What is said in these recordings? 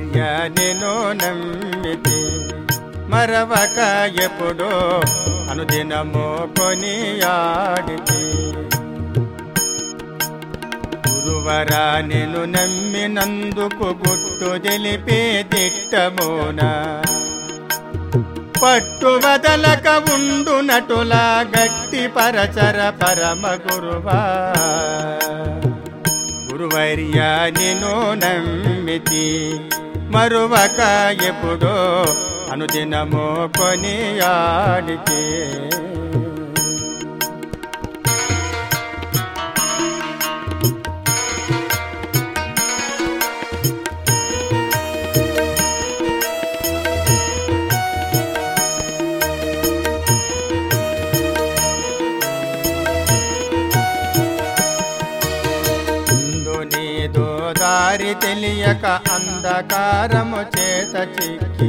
గురువర్య నేను నమ్మితి మరవక ఎప్పుడో అనుదినము కొనియాడితి గురువరా నేను నమ్మినందుకు గుట్టు తెలిపే దిట్టమునా పట్టు వదలక ఉండునటులా గట్టి పరచర పరమ గురువా గురువర్య నిను నమ్మితి మరువక ఎప్పుడో అనుదినము కొనియాడితే ముందు నీదో దారి తెలియక అంధకారము చేత చిక్కి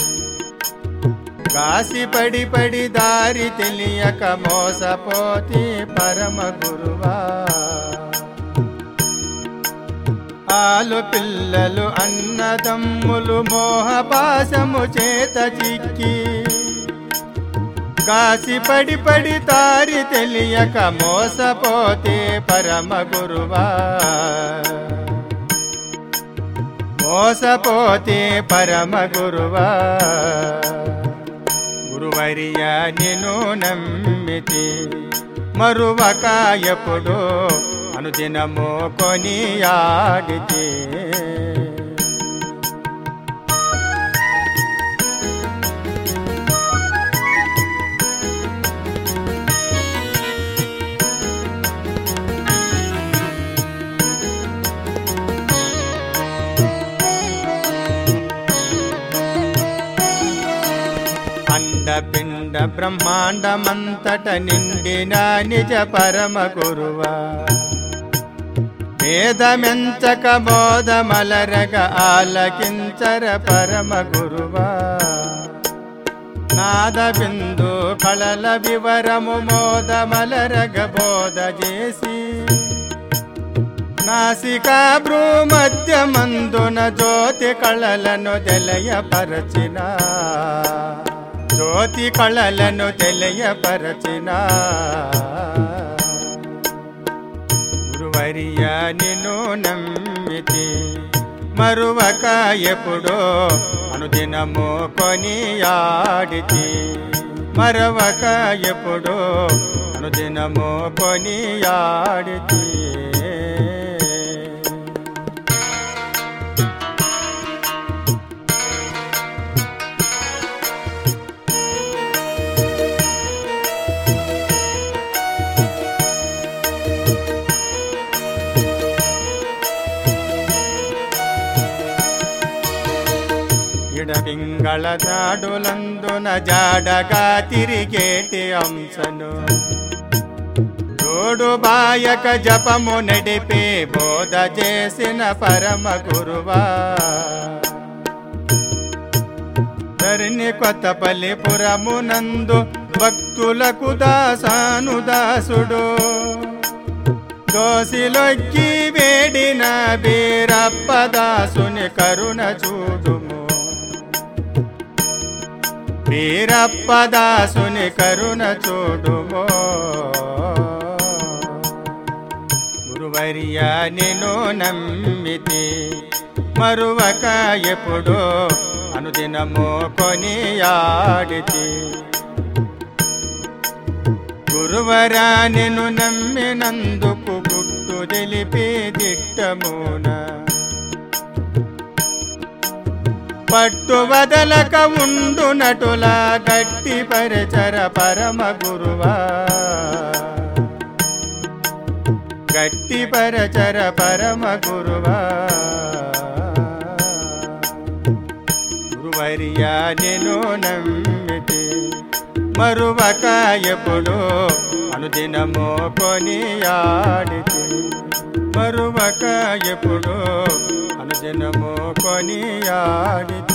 కాసి పడి పడి దారి తెలియక మోసపోతి పరమ గురువా ఆలు పిల్లలు అన్నదమ్ములు మోహపాశము చేత చిక్కి కాసి పడి పడి తారి తెలియక మోసపోతే పరమ గురువా మోసపోతే పరమ గురువా గురువర్య నిను నమ్మితి మరువక ఎప్పుడు అనుదినము కొనియాడితే అండపిండ బ్రహ్మాండమంతట నిండిన నిజ పరమ గురువా వేదమెంచక బోధమలరగ ఆలకించర పరమ గురువా నాద బిందు కళల వివరము మోదమలరగ బోధ చేసి నాసికా భ్రూ మధ్యమందున జ్యోతి కళలను తెలియపరచిన జ్యోతి కళలను తెలియపరచిన గురువర్య నిన్ను నమ్మితి మరువక ఎప్పుడో అనుదినము కొనియాడితి మరవక ఎప్పుడో అనుదినము కొనియాడితి ఇడపింగళ జాడులందున జాడగా తిరిగేటి అంశను జోడు బాయక జపము నడిపే బోధ చేసిన పరమ గురువా ధరిని కొత్తపల్లి పురమునందు భక్తులకు దాసాను దాసుడు దోసిలొక్కి వేడిన బీరప్ప దాసుని కరుణ చూడుము వీరప్ప దాసుని కరుణ చూడుమో గురువర్య నిన్ను నమ్మితి మరువక ఎప్పుడో అనుదినము కొనియాడితి గురువరా నిన్ను నమ్మినందుకు గుట్టు తెలిపే దిట్టమున పట్టు వదలక ఉండునటులా గట్టి పరిచర పరమ గురువా గట్టి పరచర పరమ గురువా గురువర్య నిన్ను నమ్మితి మరువక ఎప్పుడు అనుదినము కొనియాడితి మరువక ఎప్పుడు అనుదినము కొనియాడితి